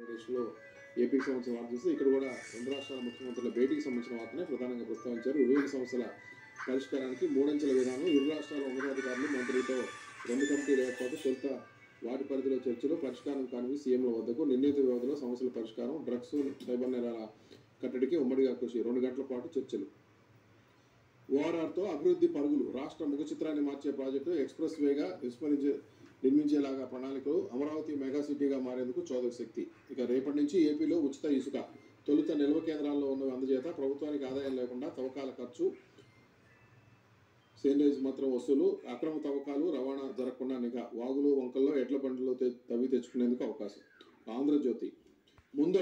ఆంధ్రప్రదేశ్లో ఏపీకి సంబంధించిన వార్త చూస్తే ఇక్కడ కూడా రెండు రాష్ట్రాల ముఖ్యమంత్రుల భేటీకి సంబంధించిన వార్తనే ప్రధానంగా ప్రస్తావించారు వివిధ సమస్యల పరిష్కారానికి మూడంచెల విధానం ఇరు రాష్ట్రాల ఉన్నతాధికారులు మంత్రులతో రెండు కమిటీల ఏర్పాటు తొలుత వాటి పరిధిలో చర్చలు పరిష్కారం కానివి సీఎంల వద్దకు నిర్ణీత వ్యవధిలో సమస్యల పరిష్కారం డ్రగ్స్ సైబర్ నేరాల కట్టడికి ఉమ్మడిగా కృషి రెండు గంటల పాటు చర్చలు ఓఆర్ఆర్తో అభివృద్ధి పరుగులు రాష్ట్ర ముఖ చిత్రాన్ని మార్చే ప్రాజెక్టు ఎక్స్ప్రెస్ వేగా విస్మరించే నిర్మించేలాగా ప్రణాళికలు అమరావతి మెగా సిటీగా మారేందుకు చోదక శక్తి ఇక రేపటి నుంచి ఏపీలో ఉచిత ఇసుక తొలుత నిల్వ కేంద్రాల్లో ఉన్న అందజేత ప్రభుత్వానికి ఆదాయం లేకుండా తవ్వకాల ఖర్చు సేండేజ్ మాత్రం వసూలు అక్రమ తవ్వకాలు రవాణా జరగకుండా నిఘా వాగులు వంకల్లో ఎడ్ల బండ్లు తె- తవ్వి తెచ్చుకునేందుకు అవకాశం ఆంధ్రజ్యోతి ముందు